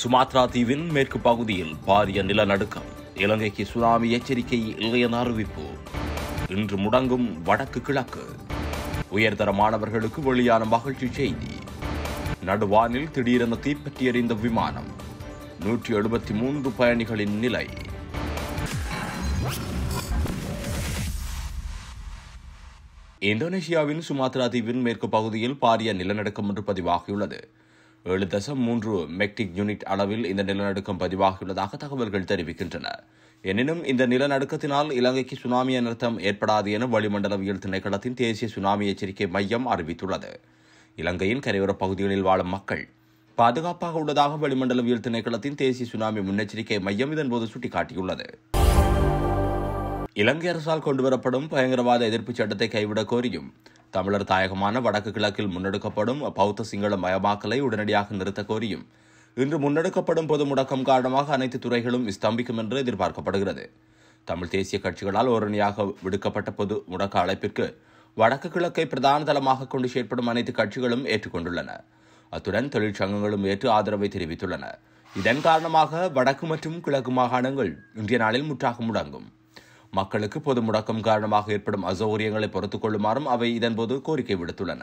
Sumatra தீவின் மேற்கு பகுதியில் பாரிய நிலநடுக்கம் இலங்கைக்கு சுனாமி எச்சரிக்கை இல்லையென அறிவிப்பு இன்று முடங்கும் வடக்கு கிழக்கு உயர்தர மாணவர்களுக்கு வெளியான மகிழ்ச்சி செய்தி நடுவானில் திடீரென தீப்பற்றி எறிந்த விமானம் நூற்றி எழுபத்தி மூன்று பயணிகளின் நிலை இந்தோனேஷியாவின் சுமாத்ரா தீவின் மேற்கு பகுதியில் பாரிய நிலநடுக்கம் ஒன்று பதிவாகியுள்ளது ஏழு தசம் மூன்று மெக்டிக் யூனிட் அளவில் இந்த நிலநடுக்கம் பதிவாகியுள்ளதாக தகவல்கள் தெரிவிக்கின்றன எனினும் இந்த நிலநடுக்கத்தினால் இலங்கைக்கு சுனாமி அனர்த்தம் ஏற்படாது என வளிமண்டலவியல் திணைக்களத்தின் தேசிய சுனாமி எச்சரிக்கை மையம் அறிவித்துள்ளது இலங்கையின் கரையோரப் பகுதிகளில் வாழும் மக்கள் பாதுகாப்பாக உள்ளதாக வளிமண்டலவியல் திணைக்களத்தின் தேசிய சுனாமி முன்னெச்சரிக்கை மையம் இதன்போது சுட்டிக்காட்டியுள்ளது இலங்கை அரசால் கொண்டுவரப்படும் பயங்கரவாத எதிர்ப்பு சட்டத்தை கைவிடக் கோரியும் தமிழர் தாயகமான வடக்கு கிழக்கில் முன்னெடுக்கப்படும் பௌத்த சிங்கள மயமாக்கலை உடனடியாக நிறுத்தக் கோரியும் இன்று முன்னெடுக்கப்படும் பொது முடக்கம் காரணமாக அனைத்து துறைகளும் ஸ்தம்பிக்கும் என்று எதிர்பார்க்கப்படுகிறது தமிழ் தேசிய கட்சிகளால் ஓரணியாக விடுக்கப்பட்ட பொது முடக்க அழைப்பிற்கு வடக்கு கிழக்கை பிரதான தளமாக கொண்டு செயற்படும் அனைத்து கட்சிகளும் ஏற்றுக்கொண்டுள்ளன அத்துடன் தொழிற்சங்கங்களும் ஏற்று ஆதரவை தெரிவித்துள்ளன இதன் காரணமாக வடக்கு மற்றும் கிழக்கு மாகாணங்கள் இன்றைய நாளில் முற்றாக முடங்கும் மக்களுக்கு பொது முடக்கம் காரணமாக ஏற்படும் அசௌகரியங்களை பொறுத்துக் கொள்ளுமாறும் அவை இதன்போது கோரிக்கை விடுத்துள்ளன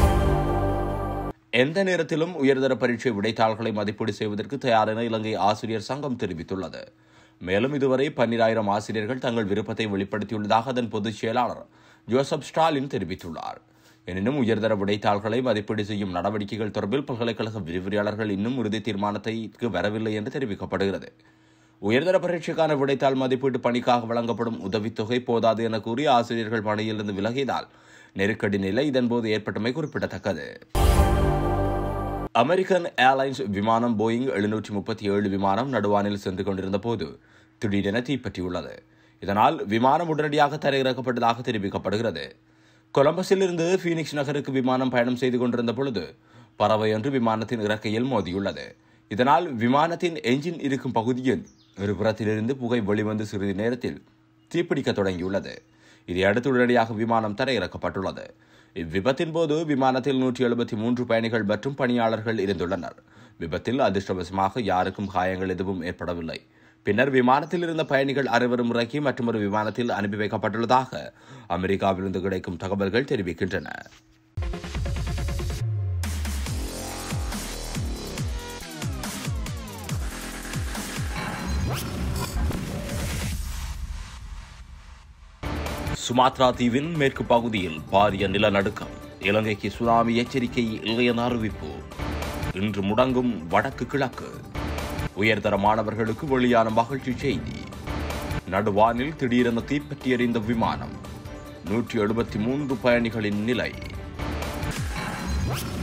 எந்த நேரத்திலும் உயர்தர பரீட்சை விடைத்தாள்களை மதிப்பீடு செய்வதற்கு தயார் என இலங்கை ஆசிரியர் சங்கம் தெரிவித்துள்ளது மேலும் இதுவரை பன்னிராயிரம் ஆசிரியர்கள் தங்கள் விருப்பத்தை வெளிப்படுத்தியுள்ளதாக அதன் பொதுச் செயலாளர் ஜோசப் ஸ்டாலின் தெரிவித்துள்ளார் எனினும் உயர்தர விடைத்தாள்களை மதிப்பீடு செய்யும் நடவடிக்கைகள் தொடர்பில் பல்கலைக்கழக விரிவுரையாளர்கள் இன்னும் இறுதி தீர்மானத்திற்கு வரவில்லை என்று தெரிவிக்கப்படுகிறது உயர்தர பரீட்சைக்கான விடைத்தாள் மதிப்பீட்டு பணிக்காக வழங்கப்படும் உதவித்தொகை போதாது என கூறி ஆசிரியர்கள் பணியிலிருந்து விலகியதால் நெருக்கடி நிலை இதன்போது ஏற்பட்டமை குறிப்பிடத்தக்கது அமெரிக்கன் ஏர்லைன்ஸ் விமானம் போயிங் எழுநூற்றி முப்பத்தி ஏழு விமானம் நடுவானில் சென்று கொண்டிருந்த போது திடீரென தீப்பற்றியுள்ளது இதனால் விமானம் உடனடியாக தரையிறக்கப்பட்டதாக தெரிவிக்கப்படுகிறது கொலம்பஸில் இருந்து பீனிக்ஸ் நகருக்கு விமானம் பயணம் செய்து கொண்டிருந்த பொழுது பறவை ஒன்று விமானத்தின் இறக்கையில் மோதியுள்ளது இதனால் விமானத்தின் என்ஜின் இருக்கும் பகுதியில் ஒரு புறத்திலிருந்து புகை வெளிவந்து சிறிது நேரத்தில் தீப்பிடிக்க தொடங்கியுள்ளது இதையடுத்து உடனடியாக விமானம் தரையிறக்கப்பட்டுள்ளது இவ்விபத்தின் போது விமானத்தில் நூற்றி எழுபத்தி மூன்று பயணிகள் மற்றும் பணியாளர்கள் இருந்துள்ளனர் விபத்தில் அதிர்ஷ்டவசமாக யாருக்கும் காயங்கள் எதுவும் ஏற்படவில்லை பின்னர் விமானத்தில் இருந்த பயணிகள் அனைவரும் இறக்கி மற்றொரு விமானத்தில் அனுப்பி வைக்கப்பட்டுள்ளதாக அமெரிக்காவிலிருந்து கிடைக்கும் தகவல்கள் தெரிவிக்கின்றன சுமாத்ரா தீவின் மேற்கு பகுதியில் பாரிய நிலநடுக்கம் இலங்கைக்கு சுனாமி எச்சரிக்கை இல்லையென அறிவிப்பு இன்று முடங்கும் வடக்கு கிழக்கு உயர்தர மாணவர்களுக்கு வெளியான மகிழ்ச்சி செய்தி நடுவானில் திடீரென தீப்பற்றி எறிந்த விமானம் நூற்றி எழுபத்தி மூன்று பயணிகளின் நிலை